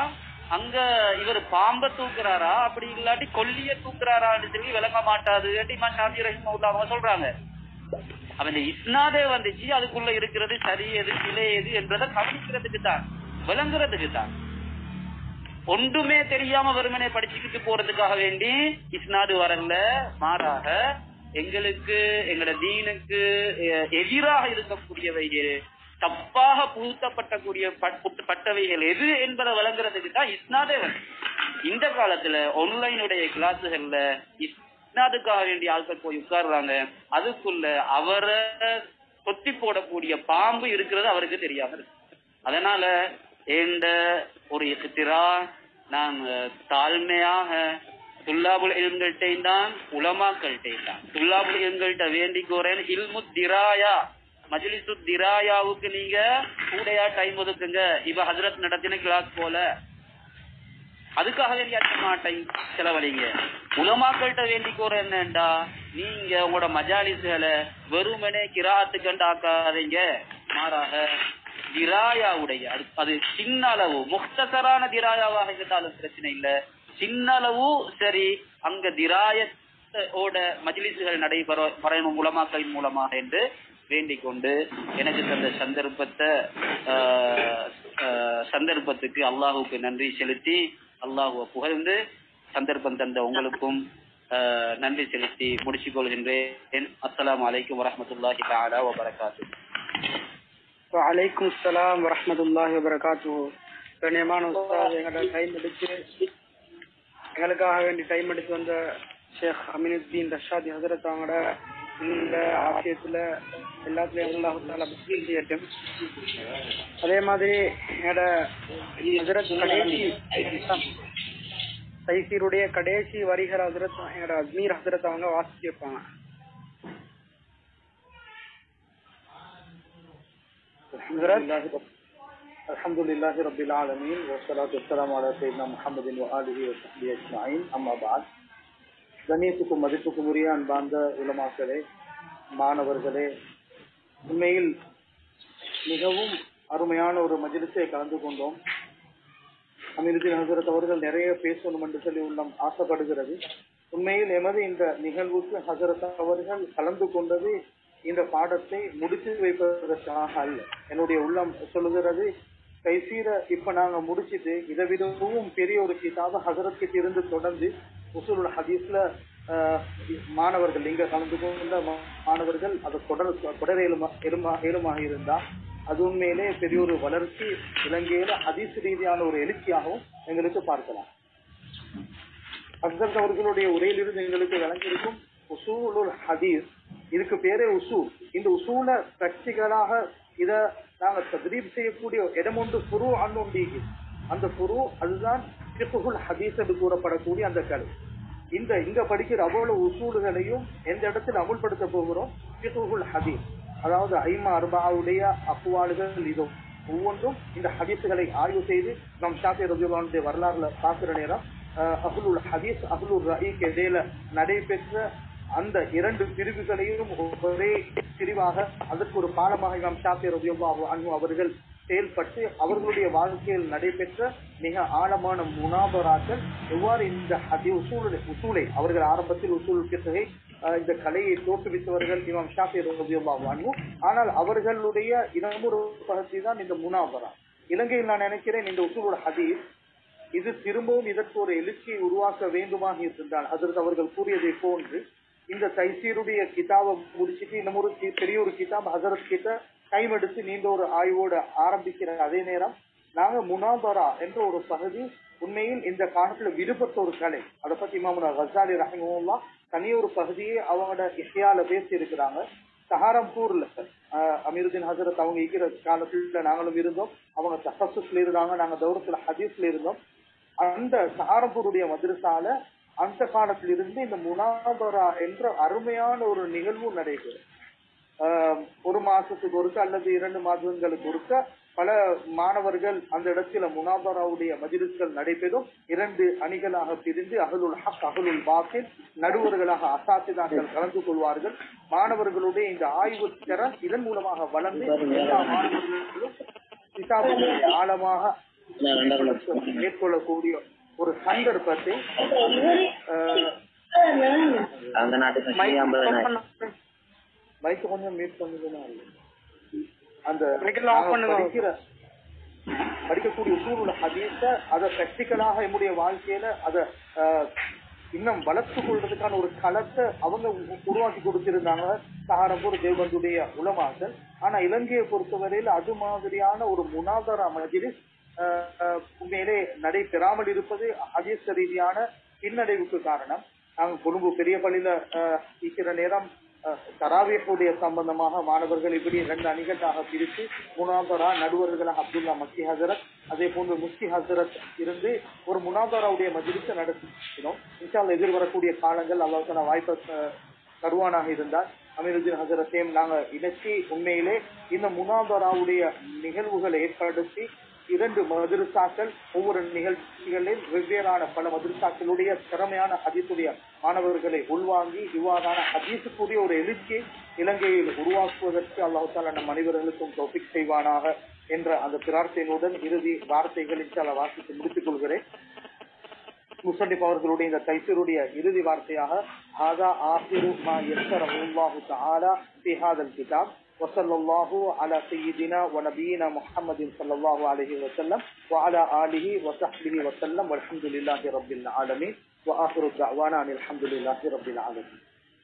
அங்க இவர் பாம்ப தூக்குறாரா அப்படி இல்லாட்டி கொல்லிய தூக்குறாரான்னு சொல்லி விளங்க மாட்டாது இமாம் ஷாஃபி ரஹிமஹுல்லாஹ் அவங்க சொல்றாங்க அவன் இந்த இஸ்னாதே வந்துச்சு அதுக்குள்ள இருக்கிறது சரி எது பிழை எது என்றதை கவனிக்கிறதுக்கு தான் விளங்குறதுக்கு தான் ஒன்றுமே தெரியாம வெறுமனே படிச்சுக்கிட்டு போறதுக்காக வேண்டி இஸ்னாது வரல மாறாக எங்களுக்கு எங்களோட தீனுக்கு அஹ், எதிராக இருக்கக்கூடியவைகள் தப்பாக புகுத்தப்பட்டக்கூடிய பட்- பட்டவைகள் எது என்பதை விளங்குறதுக்கு தான் இஸ்னாதே வந்து இந்த காலத்துல ஆன்லைனுடைய கிளாஸுகள்ல இஸ்னாதுக்காக வேண்டிய ஆட்கள் போய் உட்கார்றாங்க அதுக்குள்ள அவரை கொத்தி போடக்கூடிய பாம்பு இருக்கிறது அவருக்கு தெரியாம இருக்கு அதனால இந்த ஒரு இஃப்திரா நான் அஹ், தாழ்மையாக துல்லாபுல் இல்ம்கள்ட்டையும் தான் உலமாக்கள்ட்டையும் தான் துல்லாபுல் இல்ம்கள்ட்ட வேண்டிக்கோறேன் இல்மு திராயா மஜ்லிசு திராயாவுக்கு நீங்க கூடையா டைம் ஒதுக்குங்க இப்ப ஹஜரத் நடத்தின கிளாஸ் போல அதுக்காக வேண்டிய அதிகமா டைம் செலவழிங்க உலமாக்கள்கிட்ட வேண்டிக்கோற என்னண்டா நீங்க உங்களோட மஜாலிஸ்களை வெறுமனே கிராத்துக்கண்டு ஆக்காதீங்க மாறாக திராயாவுடைய அது அது சின்ன அளவு முக்தசரான திராயாவாக இருந்தாலும் பிரச்சனை இல்ல சின்ன அளவு சரி அங்க திராயத்தோட மஜ்லிசுகள் நடைபெற பறையணும் உலமாக்களின் மூலமாக என்று வேண்டிக் கொண்டு எனக்கு தந்த சந்தர்ப்பத்தை ஆஹ், ஆஹ், சந்தர்ப்பத்துக்கு அல்லாஹுக்கு நன்றி செலுத்தி அல்லாஹுவை புகழ்ந்து சந்தர்ப்பம் தந்த உங்களுக்கும் ஆஹ், நன்றி செலுத்தி முடிச்சுக் கொள்கின்றேன் அஸ்ஸலாமு அலைக்கும் வரஹ்மத்துல்லாஹி தஆலா வ பரகாத்துஹு வலைக்கும் அஸ்ஸலாம் வரஹ்மத்துல்லாஹி வபரகாத்து கண்ணியமான உஸ்தாத் எங்களோட டைம் எடுத்து எங்களுக்காக வேண்டி டைம் எடுத்து வந்த ஷேக் அமீனுத்தீன் ரஷாதி ஹசரத் அவங்களோட இல்ல ஆசியத்துல எல்லாத்துலயும் அல்லாஹு தாலா பக்தி செய்யட்டும் அதே மாதிரி என்னோட ஹசரத் கடைசி தைசீருடைய கடைசி வரிகள் ஹசரத் என்னோட அஜ்மீர் ஹசரத் அவங்க வாசிச்சு வைப்பாங்க الحمد لله رب العالمين والصلاة والسلام على سيدنا محمد وآله وصحبه أجمعين أما بعد கண்ணியத்துக்கும் மதிப்புக்கும் உரிய அன்பார்ந்த உலமாக்களே மாணவர்களே உண்மையில் மிகவும் அருமையான ஒரு மஜிலிசை கலந்து கொண்டோம் அமீருதீன் ஹசரத் அவர்கள் நிறைய பேசணும் என்று சொல்லி உள்ளம் ஆசைப்படுகிறது உண்மையில் எமது இந்த நிகழ்வுக்கு ஹசரத் அவர்கள் கலந்து கொண்டது இந்த பாடத்தை முடித்து வைப்பதற்காக அல்ல என்னுடைய உள்ளம் சொல்லுகிறது கைசீர இப்ப நாங்க முடிச்சிட்டு இதை விடவும் பெரிய ஒரு கிதாப ஹசரத் கிட்ட இருந்து தொடர்ந்து உசூல் ஹதீஸ்ல ஆஹ், மாணவர்கள் இங்க கலந்து கொண்ட மா- மாணவர்கள் அதை தொடர் தொடர இயலுமா இயலுமா- இயலுமாக இருந்தா அது உண்மையிலே பெரிய ஒரு வளர்ச்சி இலங்கையில ஹதீஸ் ரீதியான ஒரு எழுச்சியாகவும் எங்களுக்கு பார்க்கலாம் ஹசரத் அவர்களுடைய உரையிலிருந்து எங்களுக்கு விளங்கியிருக்கும் உசூலுல் ஹதீஸ் இதுக்கு பேரே உசூல் இந்த உசூல பிராக்டிகலாக இத நாங்க தத்ரீப் செய்யக்கூடிய இடம் ஒன்று புரு அன்னொன்று அந்த புரு அதுதான் ஃபிக்ஹுல் ஹதீஸ் என்று கூறப்படக்கூடிய அந்த கலை இந்த இங்க படிக்கிற அவ்வளவு உசூல்களையும் எந்த இடத்துல அமுல்படுத்த போகிறோம் ஃபிக்ஹுல் ஹதீஸ் அதாவது ஐமா அர்பாவுடைய அக்குவாளுகள் இது ஒவ்வொன்றும் இந்த ஹதீஸ்களை ஆய்வு செய்து நம் ஷாஃபி ரஜுல்லானுடைய வரலாறுல பார்க்கிற நேரம் அஹ், அஹ்லுல் ஹதீஸ் அஹ்லுல் ரஹீக்கு இடையில நடைபெற்ற அந்த இரண்டு பிரிவுகளையும் ஒரே பிரிவாக அதற்கு ஒரு பாலமாக இமாம் ஷாஃபி ரலியல்லாஹு அன்ஹு அவர்கள் செயல்பட்டு அவர்களுடைய வாழ்க்கையில் நடைபெற்ற மிக ஆழமான முனாபராக்கள் எவ்வாறு இந்த ஹதி உசூலை உசூலை அவர்கள் ஆரம்பத்தில் உசூல் பிறகை இந்த கலையை தோற்றுவித்தவர்கள் இமாம் ஷாஃபி ரலியல்லாஹு அன்ஹு ஆனால் அவர்களுடைய இன்னொரு பகுதி தான் இந்த முனாபரா இலங்கையில் நான் நினைக்கிறேன் இந்த உசூலுல் ஹதீஸ் இது திரும்பவும் இதற்கு ஒரு எழுச்சியை உருவாக்க வேண்டுமாக இருந்தால் அதற்கு அவர்கள் கூறியதை போன்று இந்த தைசீருடைய கிதாபை முடிச்சிட்டு இன்னும் ஒரு கி- பெரிய ஒரு கிதாப் ஹசரத் கிட்ட டைம் எடுத்து நீண்ட ஒரு ஆய்வோட ஆரம்பிக்கிற அதே நேரம் நாங்க முனாபரா என்ற ஒரு பகுதி உண்மையில் இந்த காலத்துல விடுபட்ட ஒரு கலை அதை பத்தி இமாமுனா கசாலி ரஹிமுல்லா தனி ஒரு பகுதியே அவங்களோட இசையால பேசி இருக்கிறாங்க சஹாரம்பூர்ல ஆஹ், அமீருதீன் ஹசரத் அவங்க இருக்கிற காலத்துல நாங்களும் இருந்தோம் அவங்க தஹசுஸ்ல இருந்தாங்க நாங்க தௌரத்துல ஹதீஸ்ல இருந்தோம் அந்த சஹாரம்பூருடைய மதரசால அந்த காலத்திலிருந்து இந்த முனாபரா என்ற அருமையான ஒரு நிகழ்வு நடைபெறும் ஆஹ், ஒரு மாசத்துக்கு ஒருக்க அல்லது இரண்டு மாதங்களுக்கு ஒருக்க பல மாணவர்கள் அந்த இடத்துல முனாபராவுடைய மஜிலிஸ்கள் நடைபெறும் இரண்டு அணிகளாக பிரிந்து அகலுல் ஹக் அகலுல் பாத்தில் நடுவர்களாக அசாத்திதாக்கள் கலந்து கொள்வார்கள் மாணவர்களுடைய இந்த ஆய்வு திறன் இதன் மூலமாக வளர்ந்து எல்லா மாணவர்களும் கிதாபுகளை ஆழமாக மேற்கொள்ளக்கூடிய ஒரு சந்தர்ப்பத்தை அஹ், அந்த நாட்டுக்கு மைக் ஐம்பது off பண்ண- மைக் கொஞ்சம் மியூட் பண்ணுதுன்னா அந்த மைக்கெல்லாம் off நாங்க பண்ணுங்க. படிக்கிற படிக்கக்கூடிய சூழல ஹதீஸ அதை பிராக்டிக்கலாக என்னுடைய வாழ்க்கையில அதை அஹ், இன்னும் வளர்த்து கொள்றதுக்கான ஒரு களத்தை அவங்க உ- உருவாக்கி கொடுத்திருந்தாங்க சஹாரம்பூர் தேவபந்துடைய உலமாக்கள் ஆனா இலங்கையை பொறுத்தவரையில் அது மாதிரியான ஒரு முனாதரா மஜிலிஸ் அஹ், அஹ், உண்மையிலே நடைபெறாமல் இருப்பது ஹதீஸ் ரீதியான பின்னடைவுக்கு காரணம் நாங்கள் கொழும்பு பெரிய பள்ளியில அஹ், இருக்கிற நேரம் தராவியத்துடைய சம்பந்தமாக மாணவர்கள் இப்படி இரண்டு அணிகளாக பிரித்து முனாதரா நடுவர்களாக அப்துல்லா மஸ்தி ஹசரத் அதே போன்று முஸ்தி ஹசரத் இருந்து ஒரு முனாதராவுடைய மஜிலிஸை நடத்தினோம் இன்ஷால் எதிர்வரக்கூடிய காலங்கள் அல்லாவுக்கான வாய்ப்பை அஹ், தருவானாக இருந்தால் அமீருதீன் ஹசரத்தையும் நாங்கள் இணைச்சி உண்மையிலே இந்த முனாதராவுடைய நிகழ்வுகளை ஏற்படுத்தி இரண்டு மதுரசாக்கள் ஒவ்வொரு நிகழ்ச்சிகளிலும் வெவ்வேறான பல மதுரசாக்களுடைய திறமையான ஹதீஸுடைய மாணவர்களை உள்வாங்கி இவ்வாறான ஹதீஸுக்குரிய ஒரு எழுச்சியை இலங்கையில் உருவாக்குவதற்கு அல்லாஹ் தாலா நம் அனைவர்களுக்கும் தௌஃபிக் செய்வானாக என்ற அந்த பிரார்த்தனையுடன் இறுதி வார்த்தைகளின் சில வாசித்து முடித்துக் கொள்கிறேன் முசன்னிப் அவர்களுடைய இந்த தைசருடைய இறுதி வார்த்தையாக ஹாதா ஆஹிரு மா யஸ்ஸரஹு அல்லாஹு தஆலா ஃபி ஹாதல் கிதாப் وصلى الله على سيدنا ونبينا محمد صلى الله عليه وسلم وعلى آله وصحبه وسلم والحمد لله رب العالمين وآخر الدعوانا أن الحمد لله رب العالمين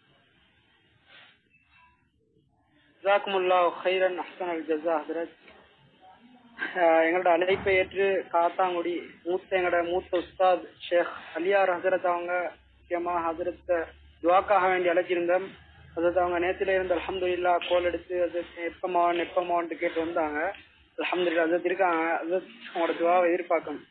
ஜாக்குமுல்லா ஹைரன் அஹ்சன் அல் ஜஸா ஹதரத் அஹ் எங்களோட அழைப்பை ஏற்று காத்தாங்குடி மூத்த எங்களோட மூத்த உஸ்தாத் ஷேக் அலியார் ஹசரத் அவங்க முக்கியமா ஹசரத் துவாக்காக வேண்டி அழைச்சிருந்தோம் அதாவது அவங்க நேத்துல இருந்து அல்ஹம்துலில்லா கோல் எடுத்து அது எப்பமாவன் எப்பமாவன்ட்டு கேட்டு வந்தாங்க அல்ஹம்துலில்லா அது இருக்காங்க அது அவங்களோட துவாவை எதிர்பார்க்கணும்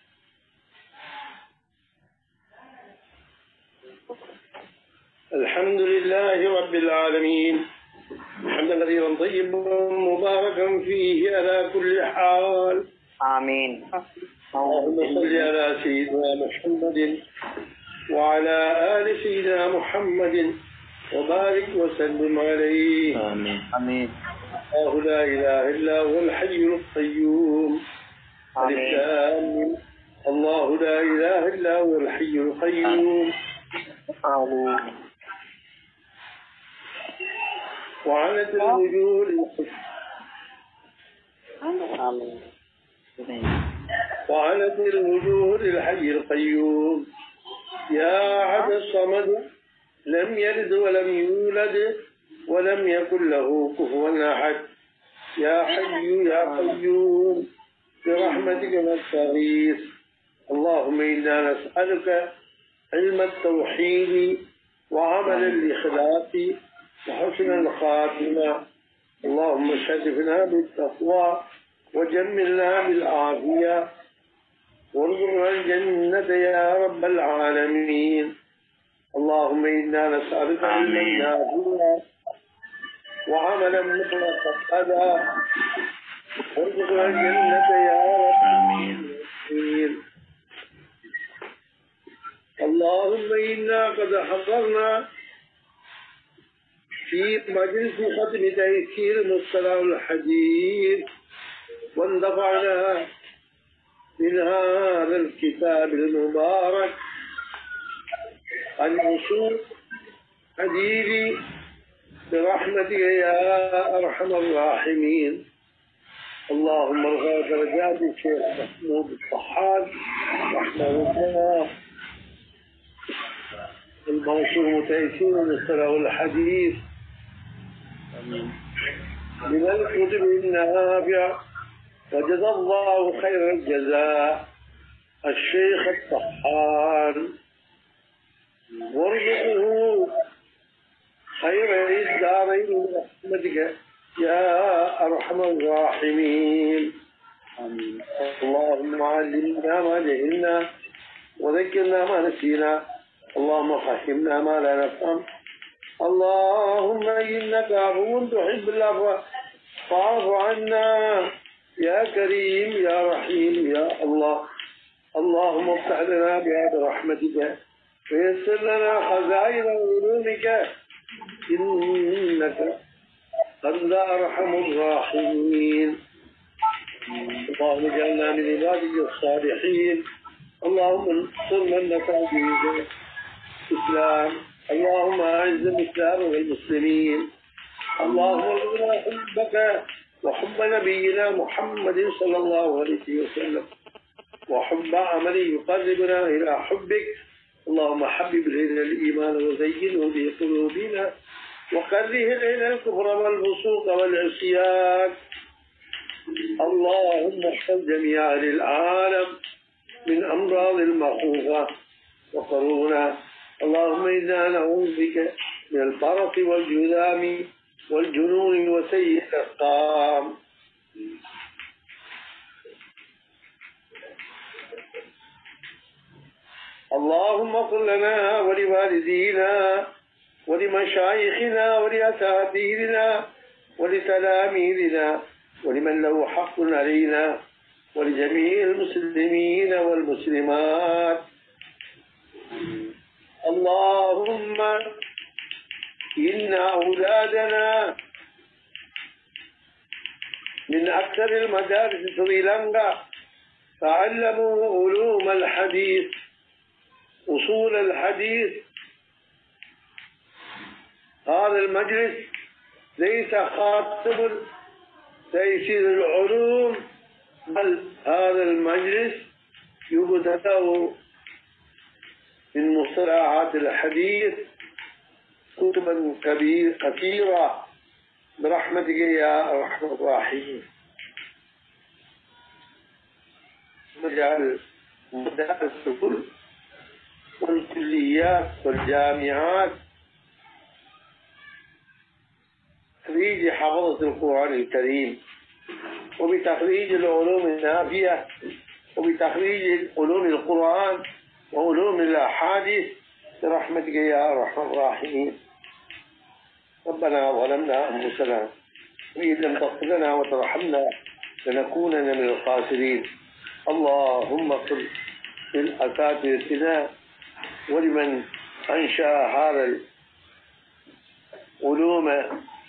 الحمد لله رب العالمين حمدا كثيرا طيبا مباركا فيه على كل حال آمين اللهم صل على سيدنا محمد وعلى آل سيدنا محمد وبارك وسلم عليه آمين آمين الله لا إله إلا هو الحي القيوم آمين. الإسلام الله لا إله إلا هو الحي القيوم آمين وعنت الوجوه آمين وعنت الوجوه للحي القيوم يا أحد الصمد لم يلد ولم يولد ولم يكن له كفوا أحد يا حي يا قيوم برحمتك نستغيث اللهم إنا نسألك علم التوحيد وعمل الإخلاص وحسن الخاتمة اللهم شرفنا بالتقوى وجملنا بالعافية وارزقنا الجنة يا رب العالمين اللهم إنا نسألك علما آمين. نافعا وعملا متقبلا وارزقنا الجنة يا رب العالمين اللهم إنا قد حضرنا في مجلس ختم تيسير مصطلح الحديث واندفعنا من هذا الكتاب المبارك عن أصول حديثي برحمتك يا أرحم الراحمين اللهم ارفع درجات الشيخ محمود الطحان رحمه الله الموصول تيسير مصطلح الحديث من الكتب النافعة وجزى الله خير الجزاء الشيخ الطحان وارزقه خير الدارين برحمتك يا أرحم الراحمين اللهم علمنا ما جهلنا وذكرنا ما نسينا اللهم فهمنا ما لا نفهم اللهم إنك عفو تحب العفو فاعف عنا يا كريم يا رحيم يا الله اللهم افتح لنا باب رحمتك ويسر لنا خزائن علومك إنك أنت أرحم الراحمين اللهم اجعلنا من عبادك الصالحين اللهم انصر من نفع به الإسلام اللهم أعز الإسلام والمسلمين اللهم ارزقنا حبك وحب نبينا محمد صلى الله عليه وسلم وحب عمل يقربنا إلى حبك اللهم حبب إلينا الإيمان وزينه في قلوبنا وكره إلينا الكفر والفسوق والعصيان اللهم احفظ جميع أهل العالم من أمراض المخوفة وقرونا اللهم إنا نعوذ بك من البرص والجذام والجنون وسيء الأسقام اللهم قل لنا ولوالدينا ولمشايخنا ولأساتذتنا ولتلاميذنا ولمن له حق علينا ولجميع المسلمين والمسلمات اللهم إن أولادنا من أكثر المدارس في سريلانكا تعلموا علوم الحديث أصول الحديث هذا المجلس ليس خاطب تيسير العلوم بل هذا المجلس يبدأ من مصطلحات الحديث كتبا كبير كثيرة برحمتك يا أرحم الراحمين نجعل مدارس الكل والكليات والجامعات تخريج حفظة القرآن الكريم وبتخريج العلوم النافية وبتخريج علوم القرآن وعلوم الأحاديث برحمتك يا أرحم الراحمين ربنا ظلمنا أنفسنا وإن لم تغفر لنا وترحمنا لنكونن من الخاسرين اللهم صل للأساتذتنا ولمن أنشأ هذا العلوم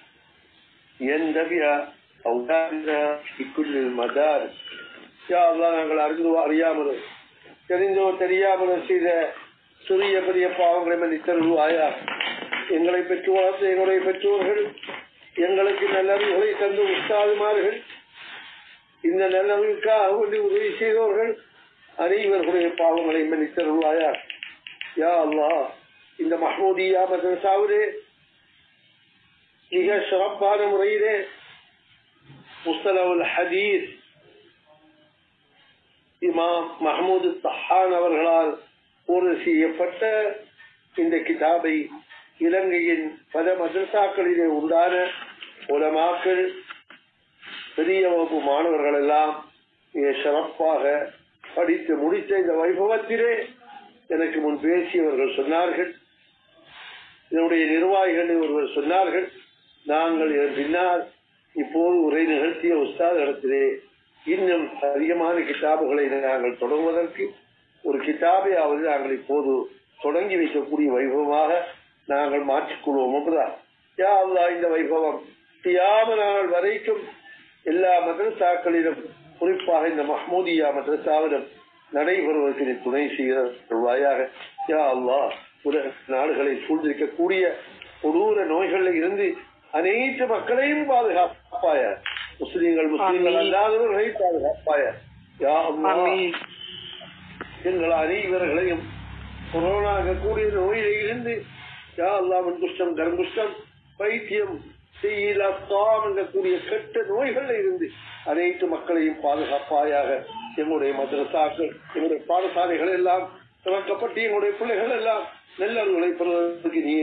يندفع أولادنا في كل المدارس يا الله நாங்கள் அறிந்தோ அறியாமலோ தெரிந்தோ தெரியாமலோ செய்த சிறிய பெரிய பாவங்களை மன்னித்தருள்வாயா எங்களை பெற்று வளர்த்த எங்களுடைய பெற்றோர்கள் எங்களுக்கு நல்லறிவுகளை தந்த உஸ்தாதுமார்கள் இந்த நல்லறிவுக்காக வேண்டி உதவி செய்தவர்கள் அனைவர்களுடைய பாவங்களை மன்னித்தருள்வாயா யா அல்லாஹ் இந்த மஹமூதியா மதரசாவிலே மிக சிறப்பான முறையிலே முஸ்தலவுல் ஹதீஸ் இமாம் மஹமூது தஹான் அவர்களால் ஒரு செய்யப்பட்ட இந்த கிதாபை இலங்கையின் பல மதரசாக்களிலே உண்டான உலமாக்கள் பெரிய வகுப்பு மாணவர்கள் எல்லாம் மிக சிறப்பாக படித்து முடித்த இந்த வைபவத்திலே எனக்கு முன் பேசியவர்கள் சொன்னார்கள் இதனுடைய நிர்வாகிகள் ஒருவர் சொன்னார்கள் நாங்கள் இதன் பின்னால் இப்போது உரை நிகழ்த்திய உஸ்தாத் இடத்திலே இன்னும் அதிகமான கிதாபுகளை நாங்கள் தொடங்குவதற்கு ஒரு கிதாபையாவது நாங்கள் இப்போது தொடங்கி வைக்கக்கூடிய வைபவமாக நாங்கள் மாற்றிக்கொள்வோம் என்பதா யா அல்லா இந்த வைபவம் தியாம நாள் வரைக்கும் எல்லா மதரசாக்களிலும் குறிப்பாக இந்த மஹமூதியா மதரசாவிடம் நடைபெறுவதற்கு நீ துணை செய்கிறாயாக யா அல்லாஹ் உலக நாடுகளை சூழ்ந்திருக்கக்கூடிய கொடூர நோய்களில் இருந்து அனைத்து மக்களையும் பாதுகாப்பாய முஸ்லீம்கள் முஸ்லீம்கள் அல்லாதவர்களை பாதுகாப்பாய யா அல்லாஹ் எங்கள் அனைவர்களையும் கொரோனா கூடிய நோயிலே இருந்து யா அல்லாவின் குஷ்டம் கருங்குஷ்டம் பைத்தியம் செய்யலா என்கக்கூடிய கெட்ட நோய்களில் இருந்து அனைத்து மக்களையும் பாதுகாப்பாயாக எங்களுடைய மதரசாக்கள் எங்களுடைய பாடசாலைகள் எல்லாம் திறக்கப்பட்டு எங்களுடைய பிள்ளைகள் எல்லாம் நல்லவர்களை பெறுவதற்கு நீ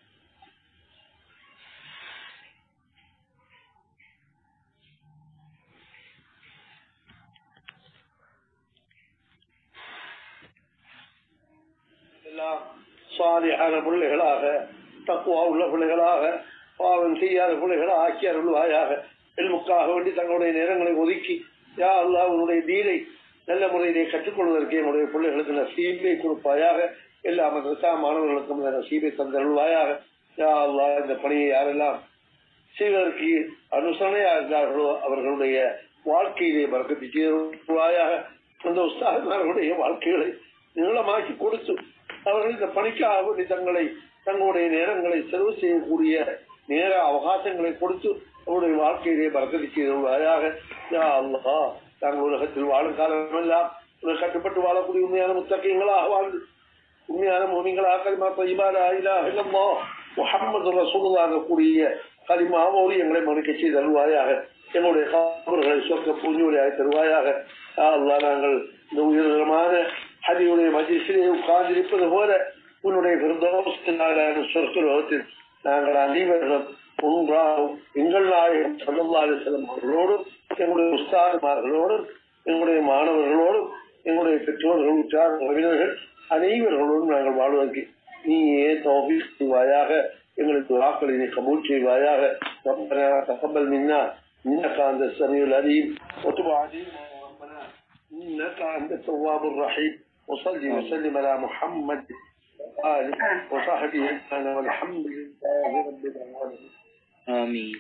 எல்லாம் சாலியான பிள்ளைகளாக தக்குவா உள்ள பிள்ளைகளாக பாவம் செய்யாத பிள்ளைகளை ஆக்கி அருள்வாயாக எல்முக்காக வேண்டி தங்களுடைய நேரங்களை ஒதுக்கி யா அல்லாஹ் உன்னுடைய தீனை நல்ல முறையிலே கற்றுக்கொள்வதற்கு என்னுடைய பிள்ளைகளுக்கு நசீபை கொடுப்பாயாக எல்லா மதரசா மாணவர்களுக்கும் இந்த நசீபை தந்தருள்வாயாக யா அல்லாஹ் இந்த பணியை யாரெல்லாம் செய்வதற்கு அனுசரணையாக இருந்தார்களோ அவர்களுடைய வாழ்க்கையிலே பறக்கத்து செய்வாயாக அந்த உஸ்தாதமார்களுடைய வாழ்க்கைகளை நீளமாக்கி கொடுத்து அவர்கள் இந்த பணிக்காக வேண்டி தங்களை தங்களுடைய நேரங்களை செலவு செய்யக்கூடிய நேர அவகாசங்களை கொடுத்து அவருடைய வாழ்க்கையிலே பறக்கத்து செய்வாயாக யா அல்லாஹ் தாங்கள் உலகத்தில் வாழும் காலமெல்லாம் உலக கட்டுப்பட்டு வாழக்கூடிய உண்மையான முத்தகையங்களாக வாழ்ந்து உண்மையான மோமிகளாக கலிமா பைபாலா இலா இல்லம்மா முகமது ரசூலுல்லாக கூடிய கலிமா மௌலி எங்களை மன்னிக்க செய்து தருவாயாக எங்களுடைய காவல்களை சொக்க பூஞ்சொலியாக தருவாயாக யா அல்லாஹ் நாங்கள் இந்த உயர்தரமான ஹதியுடைய மஜிசிலே உட்கார்ந்திருப்பது போல உன்னுடைய பிரதோஷத்தினாலான சொற்குலகத்தில் நாங்கள் அனைவரும் ஒன்றாகும் எங்கள் நாயகம் சல்லல்லாஹு செல்லும் அவர்களோடும் எங்களுடைய உஸ்தாதுமார்களோடும் எங்களுடைய மாணவர்களோடும் எங்களுடைய பெற்றோர்கள் உற்றார் உறவினர்கள் அனைவர்களோடும் நாங்கள் வாழ்வதற்கு நீயே தௌஃபீக் செய்வாயாக எங்களுக்கு வாக்களை நீ கபூல் செய்வாயாக ربنا تقبل منا انك انت السميع العليم وتب علينا يا ربنا انك انت التواب الرحيم وصل وسلم على محمد وآله وصحبه أجمعين والحمد لله رب العالمين آمين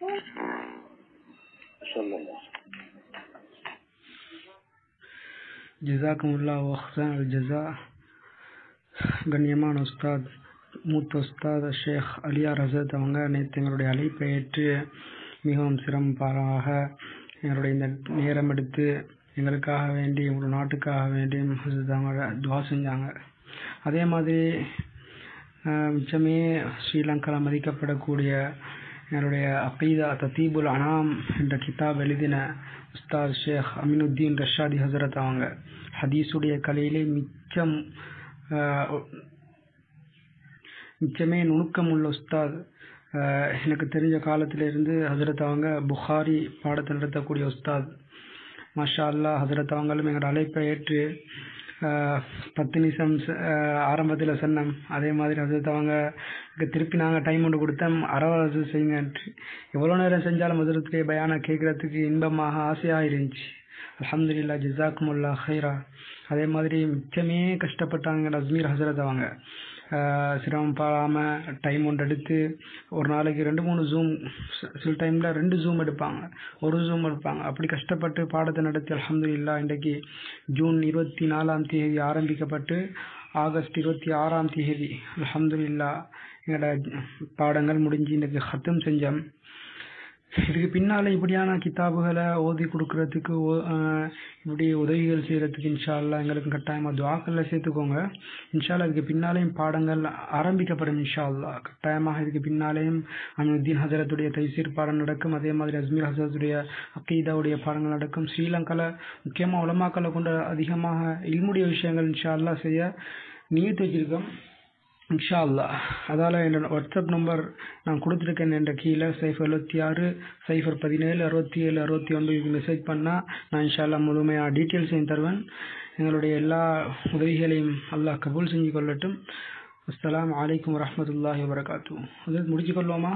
صلى الله ஜிசாக்குமுல்லா வஹ்சான் அல் ஜஸா கண்ணியமான உஸ்தாத் மூத்த உஸ்தாத் ஷேக் அலியார் ஹசரத் அவங்க நேற்று எங்களுடைய அழைப்பை ஏற்று மிகவும் சிரமப்பாராக எங்களுடைய இந்த நேரம் எடுத்து எங்களுக்காக வேண்டி எங்களுடைய நாட்டுக்காக வேண்டி ஹசரத் அவங்க துவா செஞ்சாங்க அதே மாதிரி ஆஹ், மிச்சமே ஸ்ரீலங்காவில் மதிக்கப்படக்கூடிய என்னுடைய அகீதா தத்தீபுல் அனாம் என்ற கிதாப் எழுதின உஸ்தாத் ஷேக் அமினுத்தீன் ரஷாதி ஹசரத் அவங்க ஹதீஸுடைய கலையிலே மிச்சம் ஆஹ், மிச்சமே நுணுக்கம் உள்ள உஸ்தாத் ஆஹ், எனக்கு தெரிஞ்ச காலத்திலிருந்து ஹசரத் அவங்க புகாரி பாடத்தை நடத்தக்கூடிய உஸ்தாத் மாஷா அல்லாஹ் ஹசரத் அவங்களும் எங்களோட அழைப்பை ஏற்று ஆஹ், பத்து நிமிஷம் ஆரம்பத்தில் சொன்னோம் அதே மாதிரி ஹசரத் அவங்க எனக்கு திருப்பி நாங்கள் டைம் ஒன்று கொடுத்தோம் அரவரசு செய்யுங்கன்ட்டு எவ்வளோ நேரம் செஞ்சாலும் ஹசரத்துடைய பயானை கேட்குறதுக்கு இன்பமாக ஆசையாக இருந்துச்சு அல்ஹம்துலில்லாஹ் ஜிசாக்குமுல்லா ஹைரா அதே மாதிரி மிச்சமே கஷ்டப்பட்டாங்க அஸ்மீர் ஹசரத் அவங்க ஆஹ் சிரமம் பாராமல் டைம் ஒன்று எடுத்து ஒரு நாளைக்கு ரெண்டு மூணு ஜூம் சில டைமில் ரெண்டு ஜூம் எடுப்பாங்க ஒரு ஜூம் எடுப்பாங்க அப்படி கஷ்டப்பட்டு பாடத்தை நடத்தி அல்ஹம்துலில்லாஹ் இன்றைக்கு ஜூன் இருபத்தி நாலாம் தேதி ஆரம்பிக்கப்பட்டு ஆகஸ்ட் இருபத்தி ஆறாம் தேதி அல்ஹம்துலில்லாஹ் எங்களோட பாடங்கள் முடிஞ்சு இன்றைக்கு ஹத்தம் செஞ்சோம் இதுக்கு பின்னால் இப்படியான கிதாபுகளை ஓதி கொடுக்கறதுக்கு ஓ- ஆஹ் இப்படி உதவிகள் செய்கிறதுக்கு இன்ஷா அல்லாஹ் எங்களுக்கு கட்டாயமாக துவாக்களில் சேர்த்துக்கோங்க இன்ஷா அல்லாஹ் இதுக்கு பின்னாலேயும் பாடங்கள் ஆரம்பிக்கப்படும் இன்ஷா அல்லாஹ் கட்டாயமாக இதுக்கு பின்னாலேயும் அமினுத்தீன் ஹசரத்துடைய தைசீர் பாடம் நடக்கும் அதே மாதிரி அஜ்மீர் ஹசரத்துடைய அக்கீதாவுடைய பாடங்கள் நடக்கும் ஸ்ரீலங்காவில் முக்கியமாக உலமாக்களை கொண்ட அதிகமாக இல்முடைய விஷயங்கள் இன்ஷா அல்லாஹ் செய்ய நியத்து வச்சிருக்கோம் இன்ஷா அல்லாஹ் அதால் என்னோட வாட்ஸ்அப் நம்பர் நான் கொடுத்துருக்கேன் என்ற கீழே சைஃபர் எழுபத்தி ஆறு சைஃபர் பதினேழு அறுபத்தி ஏழு அறுபத்தி ஒன்பதுக்கு மெசேஜ் பண்ணால் நான் இன்ஷா அல்லாஹ் முழுமையாக டீட்டெயில்ஸையும் தருவேன் எங்களுடைய எல்லா உதவிகளையும் அல்லாஹ் கபூல் செஞ்சு கொள்ளட்டும் அஸ்ஸலாமு அலைக்கும் வரஹ்மத்துல்லாஹி வபரகாத்து அது முடிச்சு கொள்வோமா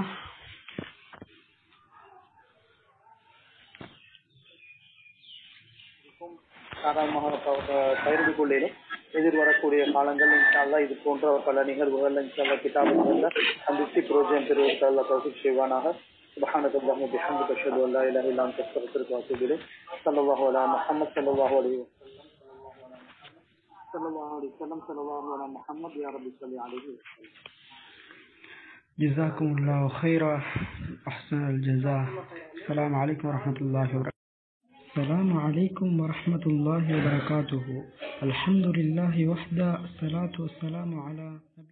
தாராளமாக ப- பகிர்ந்து கொள்ளேனும் எதிர்வரக்கூடிய காலங்கள் இன்ஷால்லா இது போன்ற பல நிகழ்வுகள் இன்ஷால்லா கிதாபுகளில் சந்தித்து புரோஜனம் பெறுவதற்காக தௌஃபீக் செய்வானாக سبحانك اللهم وبحمدك اشهد ان لا اله الا انت استغفرك واتوب اليك صلى الله على محمد صلى الله عليه وسلم صلى الله عليه وسلم صلى الله على محمد يا رب صل عليه وسلم جزاكم الله خيرا أحسن الجزاء السلام عليكم ورحمة الله وبركاته السلام عليكم ورحمة الله وبركاته الحمد لله وحده الصلاة والسلام على